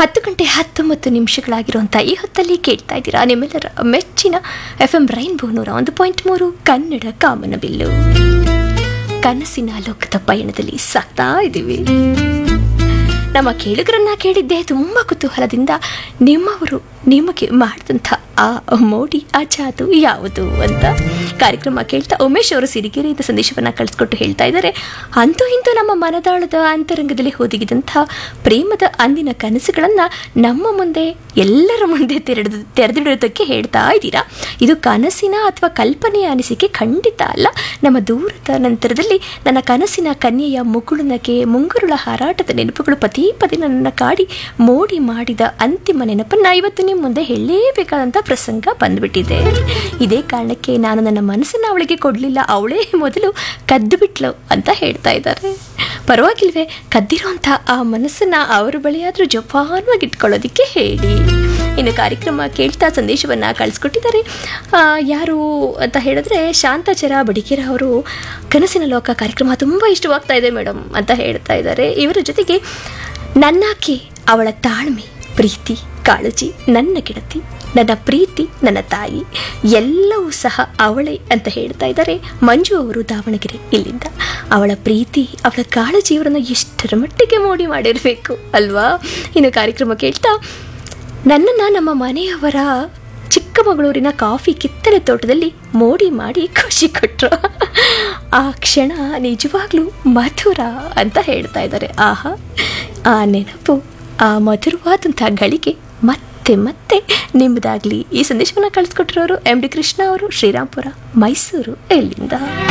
ಹತ್ತು ಗಂಟೆ ಹತ್ತೊಂಬತ್ತು ನಿಮಿಷಗಳಾಗಿರುವಂಥ ಈ ಹೊತ್ತಲ್ಲಿ ಕೇಳ್ತಾ ಇದ್ದೀರಾ ನಿಮ್ಮೆಲ್ಲರ ಮೆಚ್ಚಿನ ಎಫ್ ಎಂ ರೈನ್ಬೋ ನೂರ ಒಂದು ಪಾಯಿಂಟ್ ಮೂರು ಕನ್ನಡ ಕಾಮನಬಿಲ್ಲು ಕನಸಿನ ಲೋಕದ ಪಯಣದಲ್ಲಿ ಸಾಕ್ತಾ ಇದ್ದೀವಿ ನಮ್ಮ ಕೇಳುಗರನ್ನ ಕೇಳಿದ್ದೆ ತುಂಬ ಕುತೂಹಲದಿಂದ ನಿಮ್ಮವರು ನಿಮಗೆ ಮಾಡಿದಂಥ ಆ ಮೋಡಿ ಆ ಜಾದು ಯಾವುದು ಅಂತ ಕಾರ್ಯಕ್ರಮ ಕೇಳ್ತಾ ಉಮೇಶ್ ಅವರು ಸಿರಿಗೆರೆಯಿಂದ ಸಂದೇಶವನ್ನು ಕಳಿಸ್ಕೊಟ್ಟು ಹೇಳ್ತಾ ಇದ್ದಾರೆ ಅಂತೂ ಇಂತೂ ನಮ್ಮ ಮನದಾಳದ ಅಂತರಂಗದಲ್ಲಿ ಹೊದಿಗಿದಂಥ ಪ್ರೇಮದ ಅಂದಿನ ಕನಸುಗಳನ್ನು ನಮ್ಮ ಮುಂದೆ ಎಲ್ಲರ ಮುಂದೆ ತೆರೆದು ತೆರೆದಿಡೋದಕ್ಕೆ ಹೇಳ್ತಾ ಇದ್ದೀರಾ ಇದು ಕನಸಿನ ಅಥವಾ ಕಲ್ಪನೆಯ ಅನಿಸಿಕೆ ಖಂಡಿತ ಅಲ್ಲ ನಮ್ಮ ದೂರದ ನಂತರದಲ್ಲಿ ನನ್ನ ಕನಸಿನ ಕನ್ಯೆಯ ಮುಗುಳುನಗೆ ಮುಂಗುರುಳ ಹಾರಾಟದ ನೆನಪುಗಳು ಪದೇ ಪದೇ ನನ್ನನ್ನು ಕಾಡಿ ಮೋಡಿ ಮಾಡಿದ ಅಂತಿಮ ನೆನಪನ್ನು ಇವತ್ತು ನಿಮ್ಮ ಮುಂದೆ ಹೇಳಲೇಬೇಕಾದಂಥ ಪ್ರಸಂಗ ಬಂದ್ಬಿಟ್ಟಿದೆ ಇದೇ ಕಾರಣಕ್ಕೆ ನಾನು ನನ್ನ ಮನಸ್ಸನ್ನು ಅವಳಿಗೆ ಕೊಡಲಿಲ್ಲ ಅವಳೇ ಮೊದಲು ಕದ್ದು ಬಿಟ್ಲು ಅಂತ ಹೇಳ್ತಾ ಇದ್ದಾರೆ ಪರವಾಗಿಲ್ವೇ ಕದ್ದಿರೋಂಥ ಆ ಮನಸ್ಸನ್ನು ಅವರ ಬಳಿಯಾದರೂ ಜೋಪಾನವಾಗಿ ಇಟ್ಕೊಳ್ಳೋದಕ್ಕೆ ಹೇಳಿ ಇನ್ನು ಕಾರ್ಯಕ್ರಮ ಕೇಳ್ತಾ ಸಂದೇಶವನ್ನು ಕಳಿಸ್ಕೊಟ್ಟಿದ್ದಾರೆ ಆ, ಯಾರು ಅಂತ ಹೇಳಿದ್ರೆ ಶಾಂತಾಚರ ಬಡಿಗೇರ ಅವರು ಕನಸಿನ ಲೋಕ ಕಾರ್ಯಕ್ರಮ ತುಂಬ ಇಷ್ಟವಾಗ್ತಾ ಇದೆ ಮೇಡಮ್ ಅಂತ ಹೇಳ್ತಾ ಇದ್ದಾರೆ ಇವರ ಜೊತೆಗೆ ನನ್ನಾಕೆ ಅವಳ ತಾಳ್ಮೆ ಪ್ರೀತಿ ಕಾಳಜಿ ನನ್ನ ಗೆಳತಿ ನನ್ನ ಪ್ರೀತಿ ನನ್ನ ತಾಯಿ ಎಲ್ಲವೂ ಸಹ ಅವಳೇ ಅಂತ ಹೇಳ್ತಾ ಇದ್ದಾರೆ ಮಂಜು ಅವರು ದಾವಣಗೆರೆ ಇಲ್ಲಿಂದ ಅವಳ ಪ್ರೀತಿ ಅವಳ ಕಾಳಜಿ ಇವರನ್ನು ಎಷ್ಟರ ಮಟ್ಟಿಗೆ ಮೋಡಿ ಮಾಡಿರಬೇಕು ಅಲ್ವಾ ಇನ್ನು ಕಾರ್ಯಕ್ರಮ ಕೇಳ್ತಾ ನನ್ನನ್ನು ನಮ್ಮ ಮನೆಯವರ ಚಿಕ್ಕಮಗಳೂರಿನ ಕಾಫಿ ಕಿತ್ತಳೆ ತೋಟದಲ್ಲಿ ಮೋಡಿ ಮಾಡಿ ಖುಷಿ ಕೊಟ್ಟರು ಆ ಕ್ಷಣ ನಿಜವಾಗ್ಲೂ ಮಧುರ ಅಂತ ಹೇಳ್ತಾ ಇದ್ದಾರೆ ಆಹಾ ಆ ನೆನಪು ಆ ಮಧುರವಾದಂಥ ಗಳಿಗೆ ಮತ್ತೆ ಮತ್ತೆ ನಿಮ್ಮದಾಗಲಿ ಈ ಸಂದೇಶವನ್ನು ಕಳಿಸ್ಕೊಟ್ಟಿರೋರು ಎಂ ಡಿ ಕೃಷ್ಣ ಅವರು ಶ್ರೀರಾಮ್ಪುರ ಮೈಸೂರು ಇಲ್ಲಿಂದ